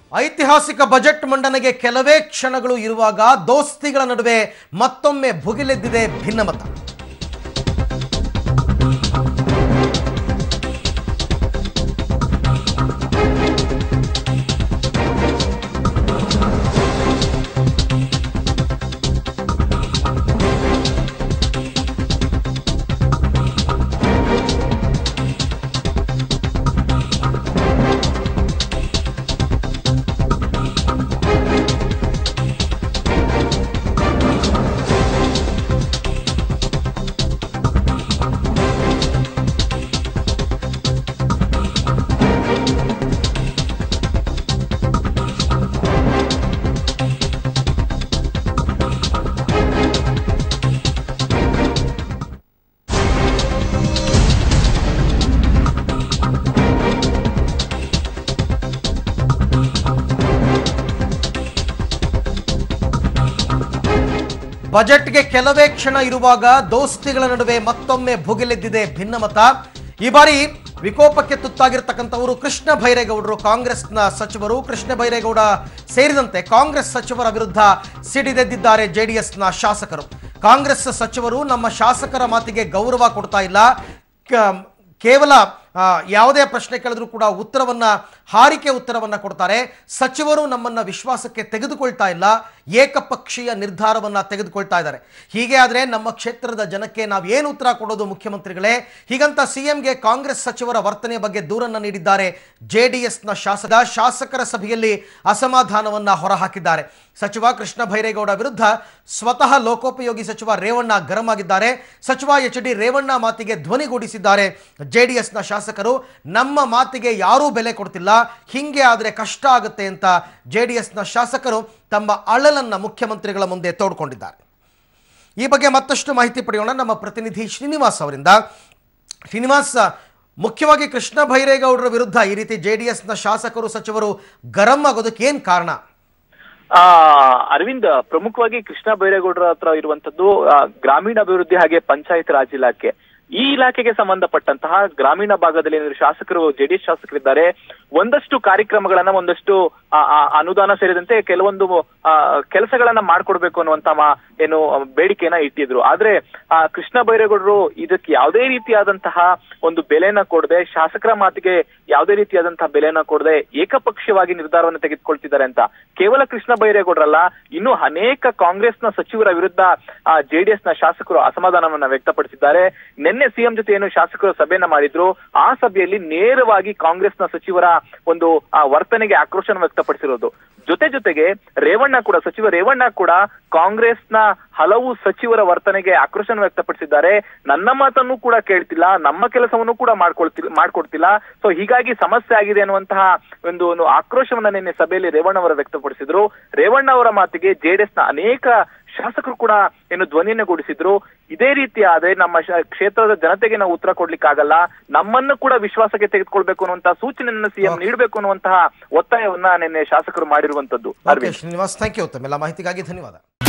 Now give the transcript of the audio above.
ಐತಿಹಾಸಿಕ ಬಜೆಟ್ ಮಂಡನೆಗೆ ಕೆಲವೇ ಕ್ಷಣಗಳು ಇರುವಾಗ ದೋಸ್ತಿಗಳ ನಡುವೆ ಮತ್ತೊಮ್ಮೆ ಭುಗಿಲೆದ್ದಿದೆ ಭಿನ್ನಮತ ಬಜೆಟ್ಗೆ ಕೆಲವೇ ಕ್ಷಣ ಇರುವಾಗ ದೋಸ್ತಿಗಳ ನಡುವೆ ಮತ್ತೊಮ್ಮೆ ಭುಗಿಲೆದ್ದಿದೆ ಭಿನ್ನಮತ ಈ ಬಾರಿ ವಿಕೋಪಕ್ಕೆ ತುತ್ತಾಗಿರ್ತಕ್ಕಂಥವರು ಕೃಷ್ಣ ಬೈರೇಗೌಡರು ಕಾಂಗ್ರೆಸ್ನ ಸಚಿವರು ಕೃಷ್ಣ ಬೈರೇಗೌಡ ಸೇರಿದಂತೆ ಕಾಂಗ್ರೆಸ್ ಸಚಿವರ ವಿರುದ್ಧ ಸಿಡಿದೆದ್ದಿದ್ದಾರೆ ಜೆಡಿಎಸ್ನ ಶಾಸಕರು ಕಾಂಗ್ರೆಸ್ ಸಚಿವರು ನಮ್ಮ ಶಾಸಕರ ಮಾತಿಗೆ ಗೌರವ ಕೊಡ್ತಾ ಇಲ್ಲ ಕ- ಕೇವಲ ಆ, ಯಾವುದೇ ಪ್ರಶ್ನೆ ಕೇಳಿದ್ರು ಕೂಡ ಉತ್ತರವನ್ನ ಹಾರಿಕೆ ಉತ್ತರವನ್ನ ಕೊಡ್ತಾರೆ ಸಚಿವರು ನಮ್ಮನ್ನ ವಿಶ್ವಾಸಕ್ಕೆ ತೆಗೆದುಕೊಳ್ತಾ ಇಲ್ಲ ಏಕಪಕ್ಷೀಯ ನಿರ್ಧಾರವನ್ನ ತೆಗೆದುಕೊಳ್ತಾ ಇದ್ದಾರೆ ಹೀಗೆ ಆದರೆ ನಮ್ಮ ಕ್ಷೇತ್ರದ ಜನಕ್ಕೆ ನಾವು ಏನು ಉತ್ತರ ಕೊಡೋದು ಮುಖ್ಯಮಂತ್ರಿಗಳೇ ಹೀಗಂತ ಸಿಎಂಗೆ ಕಾಂಗ್ರೆಸ್ ಸಚಿವರ ವರ್ತನೆ ಬಗ್ಗೆ ದೂರನ್ನ ನೀಡಿದ್ದಾರೆ ಜೆಡಿಎಸ್ನ ಶಾಸಕ ಶಾಸಕರ ಸಭೆಯಲ್ಲಿ ಅಸಮಾಧಾನವನ್ನ ಹೊರಹಾಕಿದ್ದಾರೆ ಸಚಿವ ಕೃಷ್ಣ ಭೈರೇಗೌಡ ವಿರುದ್ಧ ಸ್ವತಃ ಲೋಕೋಪಯೋಗಿ ಸಚಿವ ರೇವಣ್ಣ ಗರಂ ಆಗಿದ್ದಾರೆ ಸಚಿವ ಎಚ್ ಡಿ ರೇವಣ್ಣ ಮಾತಿಗೆ ಧ್ವನಿಗೂಡಿಸಿದ್ದಾರೆ ಜೆಡಿಎಸ್ನ ಶಾಸಕರು ನಮ್ಮ ಮಾತಿಗೆ ಯಾರೂ ಬೆಲೆ ಕೊಡ್ತಿಲ್ಲ ಹಿಂಗೆ ಆದರೆ ಕಷ್ಟ ಆಗುತ್ತೆ ಅಂತ ಜೆಡಿಎಸ್ನ ಶಾಸಕರು ತಮ್ಮ ಅಳಲನ್ನ ಮುಖ್ಯಮಂತ್ರಿಗಳ ಮುಂದೆ ತೋಡ್ಕೊಂಡಿದ್ದಾರೆ ಈ ಬಗ್ಗೆ ಮತ್ತಷ್ಟು ಮಾಹಿತಿ ಪಡೆಯೋಣ ನಮ್ಮ ಪ್ರತಿನಿಧಿ ಶ್ರೀನಿವಾಸ್ ಅವರಿಂದ ಶ್ರೀನಿವಾಸ್ ಮುಖ್ಯವಾಗಿ ಕೃಷ್ಣ ಭೈರೇಗೌಡರ ವಿರುದ್ಧ ಈ ರೀತಿ ಜೆಡಿಎಸ್ನ ಶಾಸಕರು ಸಚಿವರು ಗರಂ ಆಗೋದಕ್ಕೆ ಏನು ಕಾರಣ ಆ ಅರವಿಂದ್ ಪ್ರಮುಖವಾಗಿ ಕೃಷ್ಣ ಬೈರೇಗೌಡರ ಹತ್ರ ಇರುವಂತದ್ದು ಆ, ಗ್ರಾಮೀಣಾಭಿವೃದ್ಧಿ ಹಾಗೆ ಪಂಚಾಯತ್ ರಾಜ್ ಇಲಾಖೆ ಈ ಇಲಾಖೆಗೆ ಸಂಬಂಧಪಟ್ಟಂತಹ ಗ್ರಾಮೀಣ ಭಾಗದಲ್ಲಿ ಏನಾದ್ರು ಶಾಸಕರು ಜೆಡಿಎಸ್ ಶಾಸಕರಿದ್ದಾರೆ ಒಂದಷ್ಟು ಕಾರ್ಯಕ್ರಮಗಳನ್ನ ಒಂದಷ್ಟು ಆ, ಆ, ಅನುದಾನ ಸೇರಿದಂತೆ ಕೆಲವೊಂದು ಆ, ಕೆಲಸಗಳನ್ನ ಮಾಡ್ಕೊಡ್ಬೇಕು ಅನ್ನುವಂತ ಮಾ- ಏನು ಬೇಡಿಕೆಯನ್ನ ಇಟ್ಟಿದ್ರು ಆದ್ರೆ ಆ, ಕೃಷ್ಣ ಬೈರೇಗೌಡರು ಇದಕ್ಕೆ ಯಾವುದೇ ರೀತಿಯಾದಂತಹ ಒಂದು ಬೆಲೆನ ಕೊಡದೆ ಶಾಸಕರ ಮಾತಿಗೆ ಯಾವುದೇ ರೀತಿಯಾದಂತಹ ಬೆಲೆನ ಕೊಡದೆ ಏಕಪಕ್ಷೀಯವಾಗಿ ನಿರ್ಧಾರವನ್ನು ತೆಗೆದುಕೊಳ್ತಿದ್ದಾರೆ ಅಂತ ಕೇವಲ ಕೃಷ್ಣ ಬೈರೇಗೌಡರಲ್ಲ ಇನ್ನು ಅನೇಕ ಕಾಂಗ್ರೆಸ್ನ ಸಚಿವರ ವಿರುದ್ಧ ಜೆಡಿಎಸ್ ನ ಶಾಸಕರು ಅಸಮಾಧಾನವನ್ನ ವ್ಯಕ್ತಪಡಿಸಿದ್ದಾರೆ ನಿನ್ನೆ ಸಿಎಂ ಜೊತೆ ಏನು ಶಾಸಕರು ಸಭೆಯನ್ನ ಮಾಡಿದ್ರು ಆ ಸಭೆಯಲ್ಲಿ ನೇರವಾಗಿ ಕಾಂಗ್ರೆಸ್ನ ಸಚಿವರ ಒಂದು ಆ, ವರ್ತನೆಗೆ ಆಕ್ರೋಶನ ವ್ಯಕ್ತಪಡಿಸಿರೋದು ಜೊತೆ ಜೊತೆಗೆ ರೇವಣ್ಣ ಕೂಡ ಸಚಿವ ರೇವಣ್ಣ ಕೂಡ ಕಾಂಗ್ರೆಸ್ನ ಹಲವು ಸಚಿವರ ವರ್ತನೆಗೆ ಆಕ್ರೋಶನ ವ್ಯಕ್ತಪಡಿಸಿದ್ದಾರೆ ನನ್ನ ಮಾತನ್ನು ಕೂಡ ಕೇಳ್ತಿಲ್ಲ ನಮ್ಮ ಕೆಲಸವನ್ನು ಕೂಡ ಮಾಡ್ಕೊಳ್ತಿಲ್ಲ ಮಾಡ್ಕೊಡ್ತಿಲ್ಲ ಸೊ ಹೀಗಾಗಿ ಸಮಸ್ಯೆ ಆಗಿದೆ ಅನ್ನುವಂತಹ ಒಂದು ಒಂದು ಆಕ್ರೋಶವನ್ನ ನಿನ್ನೆ ಸಭೆಯಲ್ಲಿ ರೇವಣ್ಣ ಅವರು ವ್ಯಕ್ತಪಡಿಸಿದ್ರು ರೇವಣ್ಣ ಅವರ ಮಾತಿಗೆ ಜೆಡಿಎಸ್ ನ ಅನೇಕ ಶಾಸಕರು ಕೂಡ ಏನು ಧ್ವನಿಯನ್ನು ಗೂಡಿಸಿದ್ರು ಇದೇ ರೀತಿ ಆದ್ರೆ ನಮ್ಮ ಶ- ಕ್ಷೇತ್ರದ ಜನತೆಗೆ ನಾವು ಉತ್ತರ ಕೊಡ್ಲಿಕ್ಕಾಗಲ್ಲ ನಮ್ಮನ್ನು ಕೂಡ ವಿಶ್ವಾಸಕ್ಕೆ ತೆಗೆದುಕೊಳ್ಬೇಕು ಅನ್ನುವಂತಹ ಸೂಚನೆಯನ್ನು ಸಿಎಂ ನೀಡಬೇಕು ಅನ್ನುವಂತಹ ಒತ್ತಾಯವನ್ನ ನಿನ್ನೆ ಶಾಸಕರು ಮಾಡಿರುವಂತದ್ದು okay Aravind Srinivas thank you ತಮ್ಮೆಲ್ಲ ಮಾಹಿತಿಗಾಗಿ ಧನ್ಯವಾದ